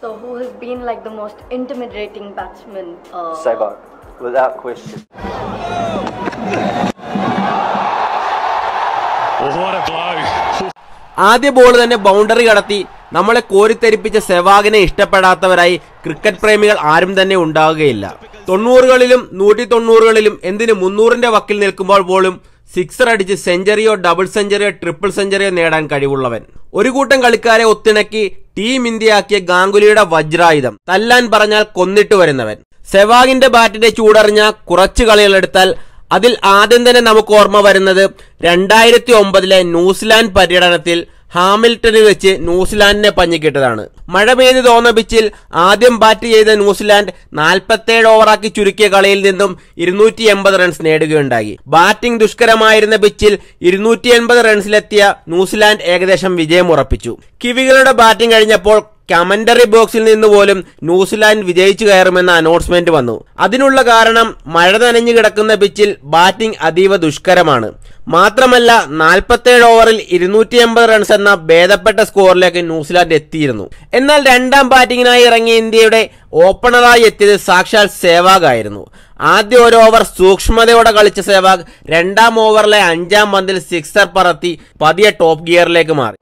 So, who has been like the most intimidating batsman? Uh, Sehwag, without question. What a blow. ആദ്യ ball തന്നെ boundary കടത്തി നമ്മളെ കോരിത്തെരിപ്പിച്ച സെവാഗിനെ ഇഷ്ടപ്പെടാത്തവരായി cricket പ്രേമികൾ ആരും തന്നെ ഉണ്ടാവുകയില്ല തൊണ്ണൂറുകളിലും നൂറ്റി തൊണ്ണൂറുകളിലും എന്തിന് മുന്നൂറിന്റെ വക്കിൽ നിൽക്കുമ്പോൾ പോലും സിക്സർ അടിച്ച് സെഞ്ചറിയോ ഡബിൾ സെഞ്ചറിയോ ട്രിപ്പിൾ സെഞ്ചറിയോ നേടാൻ കഴിവുള്ളവൻ ഒരു കൂട്ടം കളിക്കാരെ ഒത്തിണക്കി ടീം ഇന്ത്യയാക്കിയ ഗാംഗുലിയുടെ വജ്രായുധം തല്ലാൻ പറഞ്ഞാൽ കൊന്നിട്ട് വരുന്നവൻ സെവാഗിന്റെ ബാറ്റിന്റെ ചൂടറിഞ്ഞ കുറച്ച് കളികളെടുത്താൽ അതിൽ ആദ്യം തന്നെ നമുക്ക് ഓർമ്മ വരുന്നത് രണ്ടായിരത്തി ഒമ്പതിലെ ന്യൂസിലാൻഡ് പര്യടനത്തിൽ ഹാമിൽട്ടണിൽ വെച്ച് ന്യൂസിലാൻഡിനെ പഞ്ഞിക്കിട്ടതാണ് മഴ പെയ്ത് തോന്ന പിച്ചിൽ ആദ്യം ബാറ്റ് ചെയ്ത ന്യൂസിലാൻഡ് നാൽപ്പത്തേഴ് ഓവറാക്കി ചുരുക്കിയ കളിയിൽ നിന്നും ഇരുന്നൂറ്റി എൺപത് റൺസ് നേടുകയുണ്ടായി ബാറ്റിംഗ് ദുഷ്കരമായിരുന്ന പിച്ചിൽ ഇരുന്നൂറ്റി എൺപത് റൺസിലെത്തിയ ന്യൂസിലാൻഡ് ഏകദേശം വിജയം ഉറപ്പിച്ചു കിവികളുടെ ബാറ്റിംഗ് കഴിഞ്ഞപ്പോൾ കമന്ററി ബോക്സിൽ നിന്ന് പോലും ന്യൂസിലാൻഡ് വിജയിച്ചു കയറുമെന്ന അനൗൺസ്മെന്റ് വന്നു അതിനുള്ള കാരണം മഴ നനഞ്ഞു കിടക്കുന്ന പിച്ചിൽ ബാറ്റിംഗ് അതീവ ദുഷ്കരമാണ് മാത്രമല്ല നാൽപ്പത്തേഴ് ഓവറിൽ ഇരുന്നൂറ്റി എൺപത് റൺസ് എന്ന ഭേദപ്പെട്ട സ്കോറിലേക്ക് ന്യൂസിലാൻഡ് എത്തിയിരുന്നു എന്നാൽ രണ്ടാം ബാറ്റിംഗിനായി ഇറങ്ങിയ ഇന്ത്യയുടെ ഓപ്പണറായി എത്തിയത് സാക്ഷാൽ സേവാഗ് ആയിരുന്നു ആദ്യ ഒരു ഓവർ സൂക്ഷ്മതയോടെ കളിച്ച സേവാഗ് രണ്ടാം ഓവറിലെ അഞ്ചാം പന്തിൽ സിക്സർ പറത്തി പതിയെ ടോപ്പ് ഗിയറിലേക്ക് മാറി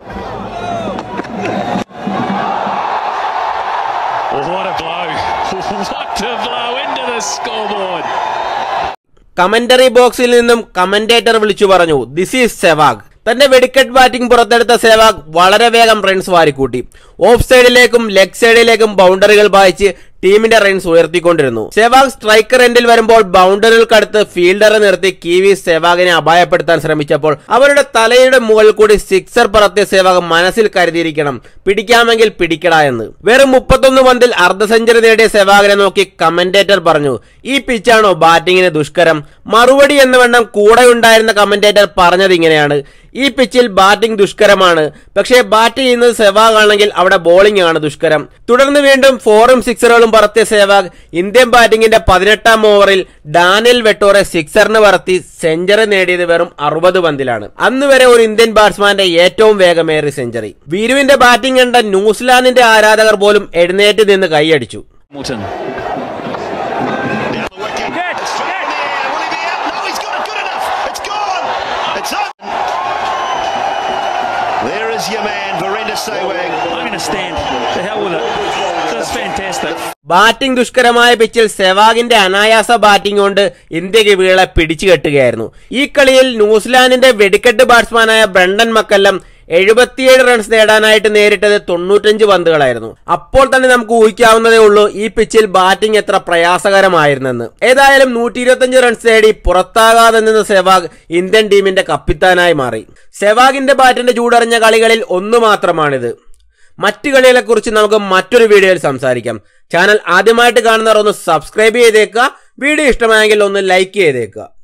What a blow. What a blow into the scoreboard. Commentary ബോക്സിൽ നിന്നും കമന്റേറ്റർ വിളിച്ചു പറഞ്ഞു ദിസ് ഈസ് സെവാഗ് തന്റെ വെടിക്കെട്ട് ബാറ്റിംഗ് പുറത്തെടുത്ത സെവാഗ് വളരെ വേഗം റൺസ് വാരിക്കൂട്ടി ഓഫ് സൈഡിലേക്കും ലെഗ് സൈഡിലേക്കും ബൗണ്ടറികൾ പായിച്ച് ടീമിന്റെ റൺസ് ഉയർത്തിക്കൊണ്ടിരുന്നു സെവാഗ് സ്ട്രൈക്കർ എൻഡിൽ വരുമ്പോൾ ബൗണ്ടറികൾക്കടുത്ത് ഫീൽഡറെ നിർത്തി കിവി സെവാഗിനെ അപായപ്പെടുത്താൻ ശ്രമിച്ചപ്പോൾ അവരുടെ തലയുടെ മുകളിൽ കൂടി സിക്സർ പറത്തിയ സെവാഗ് മനസ്സിൽ കരുതിയിരിക്കണം പിടിക്കാമെങ്കിൽ പിടിക്കടാ എന്ന് വെറും മുപ്പത്തൊന്ന് പന്തിൽ അർദ്ധ സെഞ്ചുറി നേടിയ സെവാഗിനെ നോക്കി കമന്റേറ്റർ പറഞ്ഞു ഈ പിച്ചാണോ ബാറ്റിംഗിന് ദുഷ്കരം മറുപടി എന്ന വണ്ണം കൂടെ ഉണ്ടായിരുന്ന കമന്റേറ്റർ പറഞ്ഞത് ഇങ്ങനെയാണ് ഈ പിച്ചിൽ ബാറ്റിംഗ് ദുഷ്കരമാണ് പക്ഷേ ബാറ്റ് ചെയ്യുന്നത് സെവാഗ് ആണെങ്കിൽ അവിടെ ബോളിംഗ് ആണ് ദുഷ്കരം തുടർന്ന് വീണ്ടും ഫോറും സിക്സറുകളും പറത്തിയ സെവാഗ് ഇന്ത്യൻ ബാറ്റിംഗിന്റെ പതിനെട്ടാം ഓവറിൽ ഡാനിൽ വെട്ടോറെ സിക്സറിന് പറത്തി സെഞ്ചറി നേടിയത് വെറും അറുപത് പന്തിലാണ് അന്ന് വരെ ഒരു ഇന്ത്യൻ ബാറ്റ്സ്മാന്റെ ഏറ്റവും വേഗമേറിയ സെഞ്ചറി വീരുവിന്റെ ബാറ്റിംഗ് കണ്ട ന്യൂസിലാൻഡിന്റെ ആരാധകർ പോലും എഴുന്നേറ്റ് നിന്ന് കൈയടിച്ചു Hamilton. Down the wicket. It's from in the air. Will he be out? No, he's got it good enough. It's gone. It's up. There is your man, Verinder Sehwag. I'm going to stand. The hell with it. That's fantastic. Batting ദുഷ്കരമായ പിച്ചിൽ സെവാഗിന്റെ അനായാസ batting കൊണ്ട് ഇന്ത്യക്ക് വീളെ പിടിച്ചു കെട്ടുകയായിരുന്നു ഈ കളിയിൽ ന്യൂസിലാൻഡിന്റെ വെടിക്കെട്ട് ബാറ്റ്സ്മാനായ ബ്രണ്ടൻ മക്കല്ലം എഴുപത്തിയേഴ് റൺസ് നേടാനായിട്ട് നേരിട്ടത് തൊണ്ണൂറ്റഞ്ച് പന്തുകളായിരുന്നു അപ്പോൾ തന്നെ നമുക്ക് ഊഹിക്കാവുന്നതേ ഉള്ളൂ ഈ പിച്ചിൽ ബാറ്റിംഗ് എത്ര പ്രയാസകരമായിരുന്നെന്ന് ഏതായാലും നൂറ്റി ഇരുപത്തിയഞ്ച് റൺസ് നേടി പുറത്താകാതെ നിന്ന സെവാഗ് ഇന്ത്യൻ ടീമിന്റെ കപ്പിത്താനായി മാറി സെവാഗിന്റെ ബാറ്റിന്റെ ചൂടറിഞ്ഞ കളികളിൽ ഒന്ന് മാത്രമാണിത് മറ്റു കളികളെക്കുറിച്ച് നമുക്ക് മറ്റൊരു വീഡിയോയിൽ സംസാരിക്കാം ചാനൽ ആദ്യമായിട്ട് കാണുന്നവർ ഒന്ന് സബ്സ്ക്രൈബ് ചെയ്തേക്കുക വീഡിയോ ഇഷ്ടമായെങ്കിൽ ഒന്ന് ലൈക്ക് ചെയ്തേക്കുക